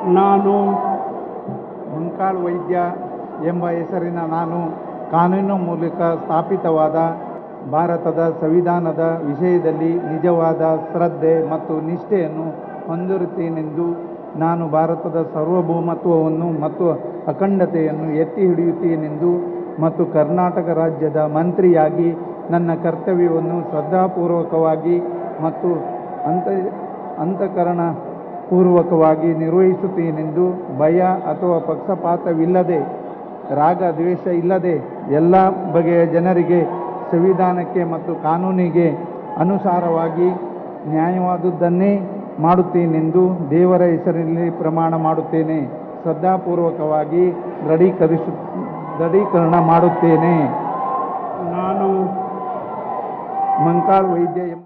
ನಾನು ಮಂಕಾಳ್ ವೈದ್ಯ ಎಂಬ ಹೆಸರಿನ ನಾನು ಕಾನೂನು ಮೂಲಕ ಸ್ಥಾಪಿತವಾದ ಭಾರತದ ಸಂವಿಧಾನದ ವಿಷಯದಲ್ಲಿ ನಿಜವಾದ ಶ್ರದ್ಧೆ ಮತ್ತು ನಿಷ್ಠೆಯನ್ನು ಹೊಂದಿರುತ್ತೇನೆಂದು ನಾನು ಭಾರತದ ಸಾರ್ವಭೌಮತ್ವವನ್ನು ಮತ್ತು ಅಖಂಡತೆಯನ್ನು ಎತ್ತಿ ಹಿಡಿಯುತ್ತೇನೆಂದು ಮತ್ತು ಕರ್ನಾಟಕ ರಾಜ್ಯದ ಮಂತ್ರಿಯಾಗಿ ನನ್ನ ಕರ್ತವ್ಯವನ್ನು ಶ್ರದ್ಧಾಪೂರ್ವಕವಾಗಿ ಮತ್ತು ಅಂತ ಅಂತಃಕರಣ ಪೂರ್ವಕವಾಗಿ ನಿರ್ವಹಿಸುತ್ತೇನೆಂದು ಭಯ ಅಥವಾ ಪಕ್ಷಪಾತವಿಲ್ಲದೆ ರಾಗ ದ್ವೇಷ ಇಲ್ಲದೆ ಎಲ್ಲ ಬಗೆಯ ಜನರಿಗೆ ಸಂವಿಧಾನಕ್ಕೆ ಮತ್ತು ಕಾನೂನಿಗೆ ಅನುಸಾರವಾಗಿ ನ್ಯಾಯವಾದುದನ್ನೇ ಮಾಡುತ್ತೇನೆಂದು ದೇವರ ಹೆಸರಿನಲ್ಲಿ ಪ್ರಮಾಣ ಮಾಡುತ್ತೇನೆ ಶ್ರದ್ಧಾಪೂರ್ವಕವಾಗಿ ದೃಢೀಕರಿಸು ದೃಢೀಕರಣ ಮಾಡುತ್ತೇನೆ ನಾನು ಮಂಕಾಳ್ ವೈದ್ಯ ಎಂಬ